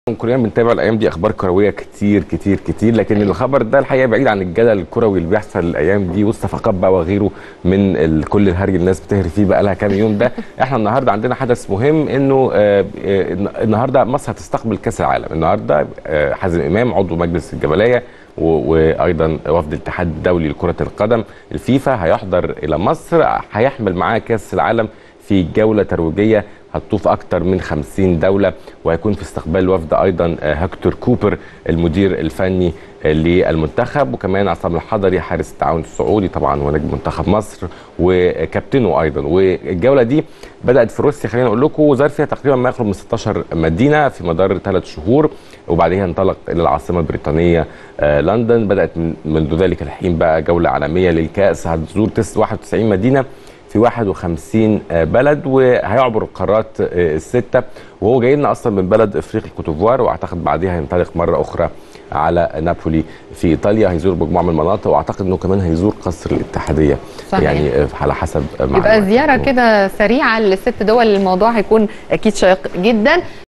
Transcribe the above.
كلنا بنتابع الايام دي اخبار كرويه كتير كتير كتير لكن الخبر ده الحقيقه بعيد عن الجدل الكروي اللي بيحصل الايام دي والصفقات بقى وغيره من ال- كل الهري الناس بتهري فيه بقى لها كام يوم ده احنا النهارده عندنا حدث مهم انه آه، آه، النهارده مصر هتستقبل كاس العالم النهارده آه، حازم امام عضو مجلس الجبليه و- وايضا وفد الاتحاد الدولي لكره القدم الفيفا هيحضر الى مصر هيحمل معاه كاس العالم في جوله ترويجيه هتطوف اكثر من 50 دوله وهيكون في استقبال وفد ايضا آه، هكتور كوبر المدير الفني آه، للمنتخب وكمان عصام الحضري حارس التعاون السعودي طبعا ونجم منتخب مصر وكابتنه ايضا والجوله دي بدات في روسيا خلينا اقول لكم وزار فيها تقريبا ما يقرب من 16 مدينه في مدار ثلاث شهور وبعدها انطلق الى العاصمه البريطانيه آه، لندن بدات من- منذ ذلك الحين بقى جوله عالميه للكاس هتزور تس- 91 مدينه في 51 بلد وهيعبر القارات الستة وهو جاي لنا أصلا من بلد إفريقيا الكوتوفوار وأعتقد بعدها هينطلق مرة أخرى على نابولي في إيطاليا هيزور مجموعة من المناطق وأعتقد أنه كمان هيزور قصر الاتحادية صحيح. يعني على حسب يبقى معلوماتي. زياره كده سريعه للست دول الموضوع هيكون اكيد شيق جدا